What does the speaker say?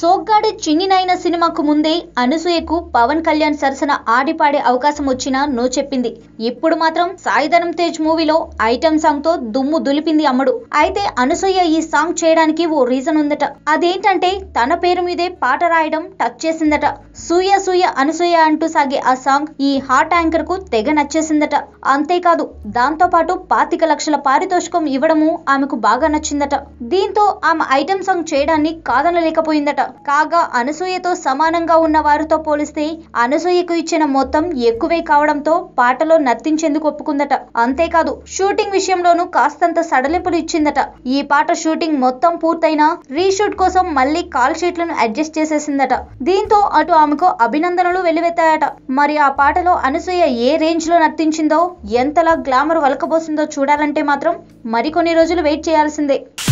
సోగ్గాడి చిన్నినైన సినిమాకు ముందే అనసూయకు పవన్ కళ్యాణ్ సరసన ఆడిపాడే అవకాశం వచ్చినా నో చెప్పింది ఇప్పుడు మాత్రం సాయిధరం తేజ్ మూవీలో ఐటమ్ సాంగ్ తో దుమ్ము దులిపింది అమ్మడు అయితే అనసూయ ఈ సాంగ్ చేయడానికి ఓ రీజన్ ఉందట అదేంటంటే తన పేరు మీదే పాట రాయడం టచ్ చేసిందట సూయ సూయ అనసూయ అంటూ సాగే ఆ సాంగ్ ఈ హాట్ యాంకర్ కు తెగ నచ్చేసిందట అంతేకాదు దాంతో పాటు పాతిక లక్షల పారితోషికం ఇవ్వడము ఆమెకు బాగా నచ్చిందట దీంతో ఆమె ఐటమ్ సాంగ్ చేయడాన్ని కాదనలేకపోయిందట కాగా అనసూయతో సమానంగా ఉన్న వారితో పోలిస్తే అనసూయకు ఇచ్చిన మొత్తం ఎక్కువే కావడంతో పాటలో నర్తించేందుకు ఒప్పుకుందట అంతేకాదు షూటింగ్ విషయంలోనూ కాస్తంత సడలింపులు ఇచ్చిందట ఈ పాట షూటింగ్ మొత్తం పూర్తయినా రీషూట్ కోసం మళ్ళీ కాల్ షీట్లను అడ్జస్ట్ చేసేసిందట దీంతో అటు ఆమెకు అభినందనలు వెల్లువెత్తాయట మరి ఆ పాటలో అనసూయ ఏ రేంజ్ లో నర్తించిందో ఎంతలా గ్లామర్ వలకబోసిందో చూడాలంటే మాత్రం మరికొన్ని రోజులు వెయిట్ చేయాల్సిందే